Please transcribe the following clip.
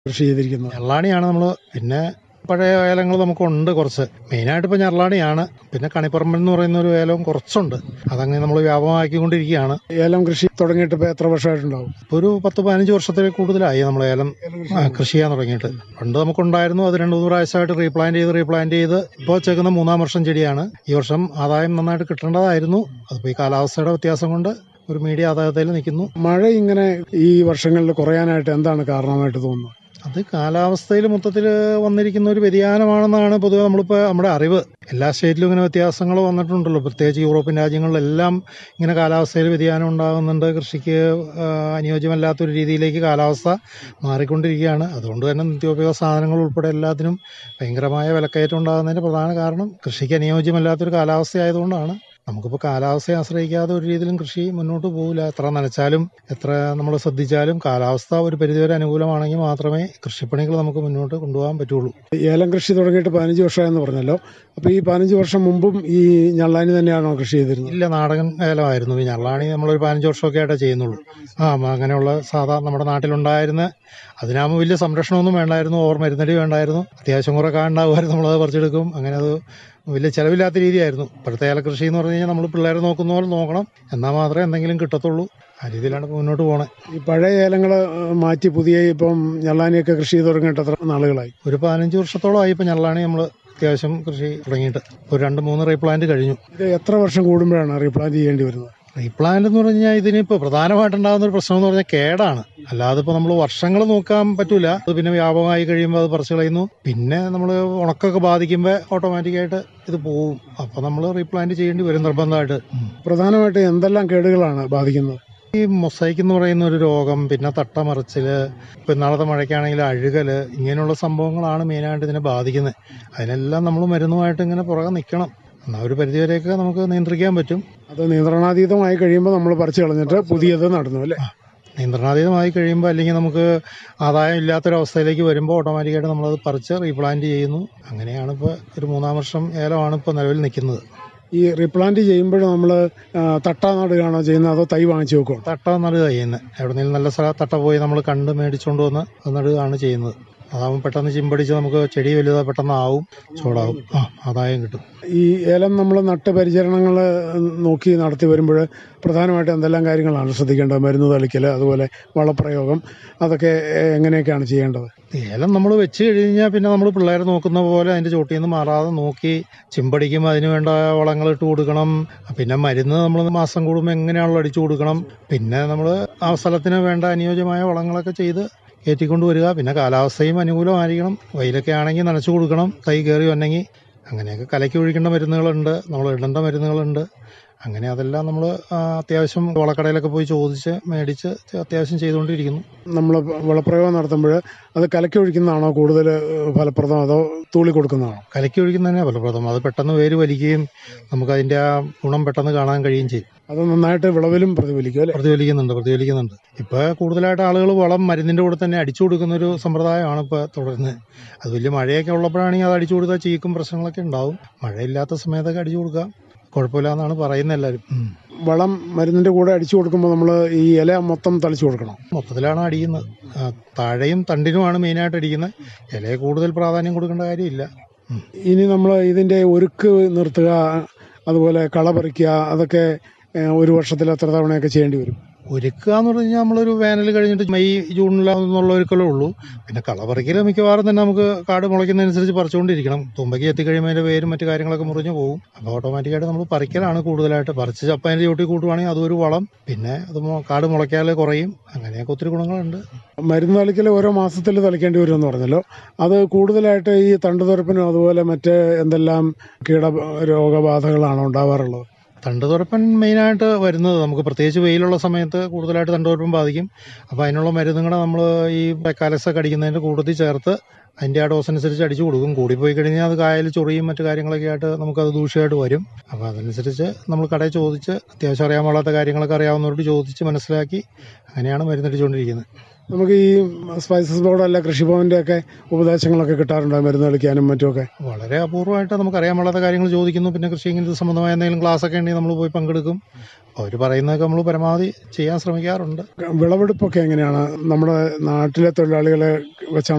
കൃഷി ചെയ്തിരിക്കുന്നത് ഞെള്ളാണിയാണ് നമ്മൾ പിന്നെ പഴയ ഏലങ്ങൾ നമുക്കുണ്ട് കുറച്ച് മെയിനായിട്ട് ഇപ്പോൾ ഞെള്ളാണിയാണ് പിന്നെ കണിപ്പറമ്പൻ എന്ന് പറയുന്ന ഒരു ഏലവും കുറച്ചുണ്ട് അതങ്ങനെ നമ്മൾ വ്യാപകമാക്കിക്കൊണ്ടിരിക്കുകയാണ് ഏലം കൃഷി തുടങ്ങിയിട്ട് ഇപ്പോൾ എത്ര വർഷമായിട്ടുണ്ടാവും ഇപ്പോൾ ഒരു പത്ത് പതിനഞ്ച് വർഷത്തിൽ കൂടുതലായി നമ്മൾ ഏലം ആ, കൃഷി ചെയ്യാൻ തുടങ്ങിയിട്ട് പണ്ട് നമുക്കുണ്ടായിരുന്നു അത് രണ്ട് മൂന്ന് പ്രാവശ്യമായിട്ട് റീപ്ലാന്റ് ചെയ്ത് റീപ്ലാന്റ് ചെയ്ത് ഇപ്പോൾ വെച്ചേക്കുന്ന മൂന്നാം വർഷം ചെടിയാണ് ഈ വർഷം ആദായം നന്നായിട്ട് കിട്ടേണ്ടതായിരുന്നു അതിപ്പോൾ ഈ കാലാവസ്ഥയുടെ വ്യത്യാസം കൊണ്ട് ഒരു മീഡിയ ആദായത്തിൽ നിൽക്കുന്നു മഴ ഇങ്ങനെ ഈ വർഷങ്ങളിൽ കുറയാനായിട്ട് എന്താണ് കാരണമായിട്ട് തോന്നുന്നത് അത് കാലാവസ്ഥയിൽ മൊത്തത്തിൽ വന്നിരിക്കുന്ന ഒരു വ്യതിയാനമാണെന്നാണ് പൊതുവെ നമ്മളിപ്പോൾ നമ്മുടെ അറിവ് എല്ലാ സ്റ്റേറ്റിലും ഇങ്ങനെ വ്യത്യാസങ്ങൾ വന്നിട്ടുണ്ടല്ലോ പ്രത്യേകിച്ച് യൂറോപ്യൻ രാജ്യങ്ങളിലെല്ലാം ഇങ്ങനെ കാലാവസ്ഥയിൽ വ്യതിയാനം ഉണ്ടാകുന്നുണ്ട് കൃഷിക്ക് ആ, അനുയോജ്യമല്ലാത്തൊരു രീതിയിലേക്ക് കാലാവസ്ഥ മാറിക്കൊണ്ടിരിക്കുകയാണ് അതുകൊണ്ട് തന്നെ നിത്യോപയോഗ സാധനങ്ങൾ ഉൾപ്പെടെ എല്ലാത്തിനും ഭയങ്കരമായ വിലക്കയറ്റം ഉണ്ടാകുന്നതിൻ്റെ പ്രധാന കാരണം കൃഷിക്ക് അനുയോജ്യമല്ലാത്തൊരു കാലാവസ്ഥ ആയതുകൊണ്ടാണ് നമുക്കിപ്പോൾ കാലാവസ്ഥയെ ആശ്രയിക്കാതെ ഒരു രീതിയിലും കൃഷി മുന്നോട്ട് പോകില്ല എത്ര നനച്ചാലും എത്ര നമ്മൾ ശ്രദ്ധിച്ചാലും കാലാവസ്ഥ ഒരു പരിധിവരെ അനുകൂലമാണെങ്കിൽ മാത്രമേ കൃഷിപ്പണികൾ നമുക്ക് മുന്നോട്ട് കൊണ്ടുപോകാൻ പറ്റുള്ളൂ ഏലം കൃഷി തുടങ്ങിയിട്ട് പതിനഞ്ച് വർഷമായെന്ന് പറഞ്ഞല്ലോ അപ്പോൾ ഈ പതിനഞ്ച് വർഷം മുമ്പും ഈ ഞള്ളാനി തന്നെയാണോ കൃഷി ചെയ്തിരുന്നത് ഇല്ല നാടൻ ഏലമായിരുന്നു ഈ ഞള്ളാണി നമ്മളൊരു പതിനഞ്ച് വർഷമൊക്കെ ആയിട്ടേ ചെയ്യുന്നുള്ളൂ ആ മ- അങ്ങനെയുള്ള സാധാ നമ്മുടെ നാട്ടിലുണ്ടായിരുന്ന അതിനാകുമ്പോൾ വലിയ സംരക്ഷണമൊന്നും വേണ്ടായിരുന്നു ഓർ മരുന്നടി വേണ്ടായിരുന്നു അത്യാവശ്യം കുറെ കാണ്ടാവുമായിരുന്നു നമ്മളത് പറിച്ചെടുക്കും അങ്ങനെ അത് വലിയ ചിലവില്ലാത്ത രീതിയായിരുന്നു ഇപ്പോഴത്തെ ഏലകൃഷി എന്ന് പറഞ്ഞു കഴിഞ്ഞാൽ നമ്മൾ പിള്ളേരെ നോക്കുന്ന പോലെ നോക്കണം എന്നാൽ മാത്രമേ എന്തെങ്കിലും കിട്ടത്തുള്ളൂ ആ രീതിയിലാണ് ഇപ്പോൾ മുന്നോട്ട് പോണേ ഈ പഴയ ഏലങ്ങൾ മാറ്റി പുതിയ ഇപ്പം ഞള്ളാനിയൊക്കെ കൃഷി ചെയ്ത് തുടങ്ങിയിട്ട് എത്ര നാളുകളായി ഒരു പതിനഞ്ച് വർഷത്തോളമായി ഇപ്പോൾ ഞള്ളാണി നമ്മൾ അത്യാവശ്യം കൃഷി തുടങ്ങിയിട്ട് ഒരു രണ്ട് മൂന്ന് റീപ്ലാന്റ് കഴിഞ്ഞു ഇത് എത്ര വർഷം കൂടുമ്പോഴാണ് റീപ്ലാന്റ് ചെയ്യേണ്ടി വരുന്നത് റീപ്ലാന്റ് എന്ന് പറഞ്ഞു കഴിഞ്ഞാൽ ഇതിനിപ്പോൾ പ്രധാനമായിട്ടുണ്ടാകുന്ന ഒരു പ്രശ്നം എന്ന് പറഞ്ഞാൽ കേടാണ് അല്ലാതെ ഇപ്പോൾ നമ്മൾ വർഷങ്ങൾ നോക്കാൻ പറ്റൂല അത് പിന്നെ വ്യാപകമായി കഴിയുമ്പോൾ അത് പറിച്ചു കളയുന്നു പിന്നെ നമ്മൾ ഉണക്കൊക്കെ ബാധിക്കുമ്പോൾ ഓട്ടോമാറ്റിക്കായിട്ട് ഇത് പോവും അപ്പോൾ നമ്മൾ റീപ്ലാന്റ് ചെയ്യേണ്ടി വരും നിർബന്ധമായിട്ട് ഉം. പ്രധാനമായിട്ട് എന്തെല്ലാം കേടുകളാണ് ബാധിക്കുന്നത് ഈ മൊസൈക്ക് എന്ന് പറയുന്ന ഒരു രോഗം പിന്നെ തട്ടമറിച്ചില് ഇപ്പം ഇന്നാളത്തെ മഴയ്ക്കാണെങ്കിൽ അഴുകല് ഇങ്ങനെയുള്ള സംഭവങ്ങളാണ് മെയിനായിട്ട് ഇതിനെ ബാധിക്കുന്നത് അതിനെല്ലാം നമ്മൾ മരുന്നുമായിട്ട് ഇങ്ങനെ പുറകെ നിൽക്കണം എന്നാൽ ഒരു പരിധിവരെയൊക്കെ നമുക്ക് നിയന്ത്രിക്കാൻ പറ്റും അത് നിയന്ത്രണാതീതമായി കഴിയുമ്പോൾ നമ്മൾ പറിച്ചു കളഞ്ഞിട്ട് പുതിയത് നടന്നു അല്ലേ നിയന്ത്രണാതീതമായി കഴിയുമ്പോൾ അല്ലെങ്കിൽ നമുക്ക് ആദായം ഇല്ലാത്തൊരവസ്ഥയിലേക്ക് വരുമ്പോൾ ഓട്ടോമാറ്റിക്കായിട്ട് നമ്മളത് പറിച്ച് റീപ്ലാന്റ് ചെയ്യുന്നു അങ്ങനെയാണ് ഇപ്പോൾ ഒരു മൂന്നാം വർഷം ഏലമാണ് ഇപ്പോൾ നിലവിൽ നിൽക്കുന്നത് ഈ റീപ്ലാന്റ് ചെയ്യുമ്പോൾ നമ്മൾ തട്ട നടുകയാണോ ചെയ്യുന്നത് അതോ തൈ വാങ്ങിച്ചു വെക്കുമോ തട്ട നടുക ചെയ്യുന്നത് എവിടെന്നെങ്കിലും നല്ല സ്ഥലം തട്ട പോയി നമ്മൾ കണ്ട് മേടിച്ചുകൊണ്ട് വന്ന് അത് നടുകയാണ് ചെയ്യുന്നത് അതാകുമ്പോൾ പെട്ടെന്ന് ചിമ്പടിച്ച് നമുക്ക് ചെടി വലുതാ പെട്ടെന്ന് ആവും ചൂടാവും ആ ആദായം കിട്ടും ഈ ഏലം നമ്മൾ നട്ട് പരിചരണങ്ങൾ നോക്കി നടത്തി വരുമ്പോൾ പ്രധാനമായിട്ട് എന്തെല്ലാം കാര്യങ്ങളാണ് ശ്രദ്ധിക്കേണ്ടത് മരുന്ന് തളിക്കൽ അതുപോലെ വളപ്രയോഗം അതൊക്കെ എങ്ങനെയൊക്കെയാണ് ചെയ്യേണ്ടത് ഏലം നമ്മൾ വെച്ച് കഴിഞ്ഞാൽ പിന്നെ നമ്മൾ പിള്ളേരെ നോക്കുന്ന പോലെ അതിൻ്റെ ചോട്ടിൽ നിന്ന് മാറാതെ നോക്കി ചിമ്പടിക്കും അതിന് വേണ്ട വളങ്ങൾ ഇട്ട് കൊടുക്കണം പിന്നെ മരുന്ന് നമ്മൾ മാസം കൂടുമ്പോൾ എങ്ങനെയാണല്ലോ അടിച്ചു കൊടുക്കണം പിന്നെ നമ്മൾ ആ സ്ഥലത്തിന് വേണ്ട അനുയോജ്യമായ വളങ്ങളൊക്കെ ചെയ്ത് കയറ്റിക്കൊണ്ട് വരിക പിന്നെ കാലാവസ്ഥയും അനുകൂലമായിരിക്കണം വെയിലൊക്കെ ആണെങ്കിൽ നനച്ചു കൊടുക്കണം തൈ കയറി വന്നെങ്കിൽ അങ്ങനെയൊക്കെ കലക്കി ഒഴിക്കേണ്ട മരുന്നുകളുണ്ട് നമ്മൾ ഇടേണ്ട മരുന്നുകളുണ്ട് അങ്ങനെ അതെല്ലാം നമ്മൾ അത്യാവശ്യം വളക്കടയിലൊക്കെ പോയി ചോദിച്ച് മേടിച്ച് അത്യാവശ്യം ചെയ്തുകൊണ്ടിരിക്കുന്നു നമ്മൾ വളപ്രയോഗം നടത്തുമ്പോൾ അത് കലക്കി ഒഴിക്കുന്നതാണോ കൂടുതൽ ഫലപ്രദം അതോ തൂളി കൊടുക്കുന്നതാണോ കലക്കി ഒഴിക്കുന്നതന്നെ ഫലപ്രദം അത് പെട്ടെന്ന് വേര് വലിക്കുകയും നമുക്ക് അതിന്റെ ആ ഗുണം പെട്ടെന്ന് കാണാൻ കഴിയുകയും ചെയ്യും അത് നന്നായിട്ട് വിളവിലും പ്രതിഫലിക്കും അല്ലേ പ്രതിഫലിക്കുന്നുണ്ട് പ്രതിഫലിക്കുന്നുണ്ട് ഇപ്പൊ കൂടുതലായിട്ട് ആളുകൾ വളം മരുന്നിന്റെ കൂടെ തന്നെ അടിച്ചു കൊടുക്കുന്ന ഒരു സമ്പ്രദായമാണ് ഇപ്പൊ തുടരുന്നത് അത് വലിയ മഴയൊക്കെ ഉള്ളപ്പോഴാണെങ്കിൽ അത് അടിച്ചു കൊടുത്താൽ ചീക്കും പ്രശ്നങ്ങളൊക്കെ ഉണ്ടാവും മഴയില്ലാത്ത സമയത്തൊക്കെ അടിച്ചു കൊടുക്കാം കുഴപ്പമില്ല എന്നാണ് പറയുന്നത് എല്ലാവരും ഉം. വളം മരുന്നിന്റെ കൂടെ അടിച്ചു കൊടുക്കുമ്പോൾ നമ്മൾ ഈ ഇല മൊത്തം തളിച്ചു കൊടുക്കണം മൊത്തത്തിലാണ് അടിയുന്നത് ആ, താഴെയും തണ്ടിനുമാണ് മെയിനായിട്ട് അടിക്കുന്നത് ഇലയെ കൂടുതൽ പ്രാധാന്യം കൊടുക്കേണ്ട കാര്യമില്ല ഉം. ഇനി നമ്മൾ ഇതിന്റെ ഒരുക്ക് നിർത്തുക അതുപോലെ കള പറിക്കുക അതൊക്കെ ഏഹ്, ഒരു വർഷത്തിൽ എത്ര തവണയൊക്കെ ചെയ്യേണ്ടി വരും ഒരുക്കുക എന്ന് പറഞ്ഞു കഴിഞ്ഞാൽ നമ്മളൊരു വേനൽ കഴിഞ്ഞിട്ട് മെയ് ജൂണിലാണെന്നുള്ള ഒരുക്കലേ ഉള്ളൂ പിന്നെ കളപറിക്കൽ മിക്കവാറും തന്നെ നമുക്ക് കാട് മുളയ്ക്കുന്നതനുസരിച്ച് പറിച്ചുകൊണ്ടിരിക്കണം തുമ്പയ്ക്ക് എത്തിക്കഴിയുമ്പോൾ അതിൻ്റെ വേരും മറ്റു കാര്യങ്ങളൊക്കെ മുറിഞ്ഞു പോകും അപ്പോൾ ഓട്ടോമാറ്റിക്കായിട്ട് നമ്മൾ പറിക്കലാണ് കൂടുതലായിട്ട് പറിച്ച് ചപ്പതിൻ്റെ ചൂട്ടി കൂട്ടുവാണെങ്കിൽ അതൊരു വളം പിന്നെ അത് മൊ- കാട് മുളയ്ക്കാൽ കുറയും അങ്ങനെയൊക്കെ ഒത്തിരി ഗുണങ്ങളുണ്ട് മരുന്ന് തളിക്കൽ ഓരോ മാസത്തിൽ തളിക്കേണ്ടി വരും എന്ന് പറഞ്ഞല്ലോ അത് കൂടുതലായിട്ട് ഈ തണ്ടുതുറപ്പിനും അതുപോലെ മറ്റ് എന്തെല്ലാം കീട രോഗബാധകളാണോ ഉണ്ടാവാറുള്ളത് തണ്ടുതുറപ്പൻ മെയിനായിട്ട് വരുന്നത് നമുക്ക് പ്രത്യേകിച്ച് വെയിലുള്ള സമയത്ത് കൂടുതലായിട്ട് തണ്ടുതുറപ്പൻ ബാധിക്കും അപ്പോൾ അതിനുള്ള മരുന്നുകൾ നമ്മൾ ഈ കാലസൊക്കെ അടിക്കുന്നതിൻ്റെ കൂട്ടത്തിൽ ചേർത്ത് അതിൻ്റെ ആ ഡോസ് അനുസരിച്ച് അടിച്ചു കൊടുക്കും കൂടിപ്പോയി കഴിഞ്ഞാൽ അത് കായൽ ചൊറിയും മറ്റു കാര്യങ്ങളൊക്കെ ആയിട്ട് നമുക്കത് ദൂഷ്യമായിട്ട് വരും അപ്പോൾ അതനുസരിച്ച് നമ്മൾ കടയിൽ ചോദിച്ച് അത്യാവശ്യം അറിയാൻ പാടാത്ത കാര്യങ്ങളൊക്കെ അറിയാവുന്നവരോട് ചോദിച്ച് മനസ്സിലാക്കി അങ്ങനെയാണ് മരുന്നടിച്ചുകൊണ്ടിരിക്കുന്നത് നമുക്ക് ഈ സ്പൈസസ് ബോർഡ് അല്ല കൃഷിഭവന്റെ ഒക്കെ ഉപദേശങ്ങളൊക്കെ കിട്ടാറുണ്ടോ മരുന്ന് തളിക്കാനും മറ്റുമൊക്കെ വളരെ അപൂർവമായിട്ട് നമുക്ക് അറിയാൻ പാടാത്ത കാര്യങ്ങൾ ചോദിക്കുന്നു പിന്നെ കൃഷി ഇങ്ങനത്തെ സംബന്ധമായ എന്തെങ്കിലും ക്ലാസ് ഒക്കെ ഉണ്ടെങ്കിൽ നമ്മൾ പോയി പങ്കെടുക്കും അവർ പറയുന്നതൊക്കെ നമ്മൾ പരമാവധി ചെയ്യാൻ ശ്രമിക്കാറുണ്ട് വിളവെടുപ്പൊക്കെ എങ്ങനെയാണ് നമ്മുടെ നാട്ടിലെ തൊഴിലാളികളെ വെച്ചാണ്